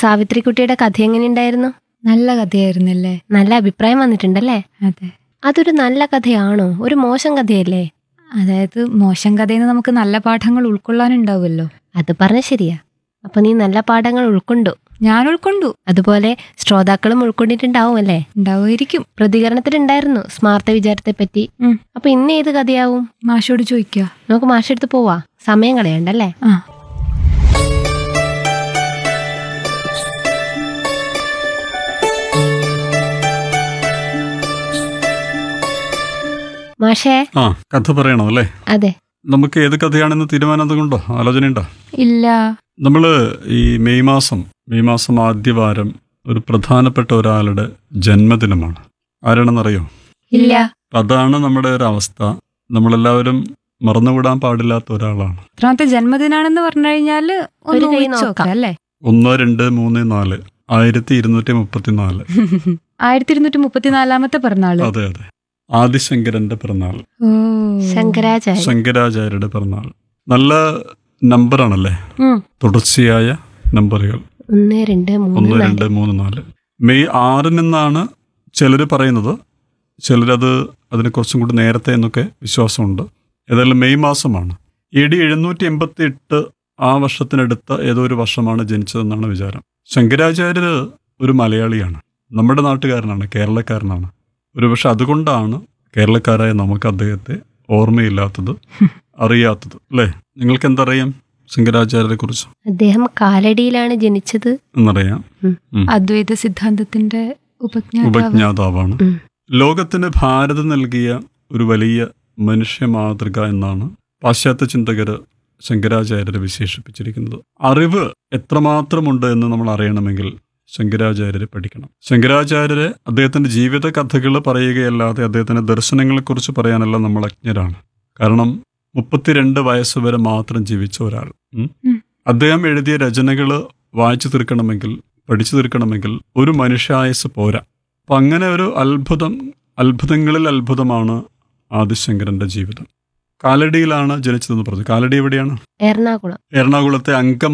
സാവിത്രിക്കുട്ടിയുടെ കഥ എങ്ങനെയുണ്ടായിരുന്നു നല്ല കഥയായിരുന്നല്ലേ നല്ല അഭിപ്രായം വന്നിട്ടുണ്ടല്ലേ അതെ അതൊരു നല്ല കഥയാണോ ഒരു മോശം കഥയല്ലേ അതായത് മോശം കഥയിൽ നിന്ന് നമുക്ക് നല്ല പാഠങ്ങൾ ഉൾക്കൊള്ളാനുണ്ടാവുമല്ലോ അത് പറഞ്ഞ ശരിയാ അപ്പൊ നീ നല്ല പാഠങ്ങൾ ഉൾക്കൊണ്ടു ഞാൻ ഉൾക്കൊണ്ടു അതുപോലെ ശ്രോതാക്കളും ഉൾക്കൊണ്ടിട്ടുണ്ടാവും അല്ലേ ഉണ്ടാവുമായിരിക്കും പ്രതികരണത്തിലുണ്ടായിരുന്നു സ്മാർത്ത വിചാരത്തെ പറ്റി ഉം. അപ്പൊ ഇന്ന് ഏത് കഥയാവും മാഷോട് ചോദിക്കുക നമുക്ക് മാഷെടുത്ത് പോവാ സമയം കളയണ്ടല്ലേ ആ മാഷേ ആ കഥ പറയണം അല്ലേ അതെ നമുക്ക് ഏത് കഥയാണെന്ന് തീരുമാനം അതുകൊണ്ടോ ആലോചനയുണ്ടോ ഇല്ല നമ്മൾ ഈ മെയ് മാസം മെയ് മാസം ആദ്യവാരം ഒരു പ്രധാനപ്പെട്ട ഒരാളുടെ ജന്മദിനമാണ് ആരാണെന്നറിയോ ഇല്ല അപ്പം അതാണ് നമ്മുടെ ഒരു അവസ്ഥ നമ്മളെല്ലാവരും മറന്നുവിടാൻ പാടില്ലാത്ത ഒരാളാണ് എത്രാമത്തെ ജന്മദിനാണെന്ന് പറഞ്ഞു കഴിഞ്ഞാല് ഒരു ഒന്ന് കൈ ഊഹിച്ച് നോക്കാം. നോക്കാം അല്ലേ ഒന്ന് രണ്ട് മൂന്ന് നാല് ആയിരത്തി ഇരുന്നൂറ്റി മുപ്പത്തിനാല് ആയിരത്തി ഇരുന്നൂറ്റി മുപ്പത്തിനാലാമത്തെ പിറന്നാള് അതെ അതെ ആദിശങ്കരന്റെ പിറന്നാൾ ഓ ശങ്കരാചാര്യ ശങ്കരാചാര്യരുടെ പിറന്നാൾ നല്ല നമ്പറാണല്ലേ ഉം. തുടർച്ചയായ നമ്പറുകൾ ഒന്ന് രണ്ട് മൂന്ന് ഒന്ന് നാല് രണ്ട് മൂന്ന് നാല് മെയ് ആറിനെന്നാണ് ചിലർ പറയുന്നത് ചിലരത് അതിനെ കുറച്ചും കൂടി നേരത്തെ എന്നൊക്കെ വിശ്വാസമുണ്ട് ഏതായാലും മെയ് മാസമാണ് എ ഡി എഴുന്നൂറ്റി എൺപത്തി എട്ട് ആ വർഷത്തിനടുത്ത ഏതോ ഒരു വർഷമാണ് ജനിച്ചതെന്നാണ് വിചാരം ശങ്കരാചാര്യർ ഒരു മലയാളിയാണ് നമ്മുടെ നാട്ടുകാരനാണ് കേരളക്കാരനാണ് ഒരുപക്ഷെ അതുകൊണ്ടാണ് കേരളക്കാരായ നമുക്ക് അദ്ദേഹത്തെ ഓർമ്മയില്ലാത്തത് അറിയാത്തത് അല്ലേ നിങ്ങൾക്ക് എന്തറിയാം ശങ്കരാചാര്യരെ കുറിച്ച് അദ്ദേഹം കാലടിയിലാണ് ജനിച്ചത് എന്നറിയാം ഉം. ഉം. അദ്വൈത സിദ്ധാന്തത്തിന്റെ ഉപജ്ഞാതാവ് ഉപജ്ഞാതാവാണ് ഉം. ലോകത്തിന് ഭാരതം നൽകിയ ഒരു വലിയ മനുഷ്യ മാതൃക എന്നാണ് പാശ്ചാത്യ ചിന്തകര് ശങ്കരാചാര്യരെ വിശേഷിപ്പിച്ചിരിക്കുന്നത് അറിവ് എത്രമാത്രമുണ്ട് എന്ന് നമ്മൾ അറിയണമെങ്കിൽ ശങ്കരാചാര്യരെ പഠിക്കണം ശങ്കരാചാര്യരെ അദ്ദേഹത്തിന്റെ ജീവിത കഥകൾ പറയുകയല്ലാതെ അദ്ദേഹത്തിന്റെ ദർശനങ്ങളെക്കുറിച്ച് പറയാനല്ല നമ്മൾ അജ്ഞരാണ് കാരണം മുപ്പത്തിരണ്ട് വയസ്സ് വരെ മാത്രം ജീവിച്ച ഒരാൾ ഉം. ഉം. അദ്ദേഹം എഴുതിയ രചനകൾ വായിച്ചു തീർക്കണമെങ്കിൽ പഠിച്ചു തീർക്കണമെങ്കിൽ ഒരു മനുഷ്യായസ് പോരാ അപ്പം അങ്ങനെ ഒരു അത്ഭുതം അത്ഭുതങ്ങളിൽ അത്ഭുതമാണ് ആദിശങ്കരന്റെ ജീവിതം കാലടിയിലാണ് ജനിച്ചതെന്ന് പറഞ്ഞു കാലടി എവിടെയാണ് എറണാകുളം എറണാകുളത്തെ അങ്കം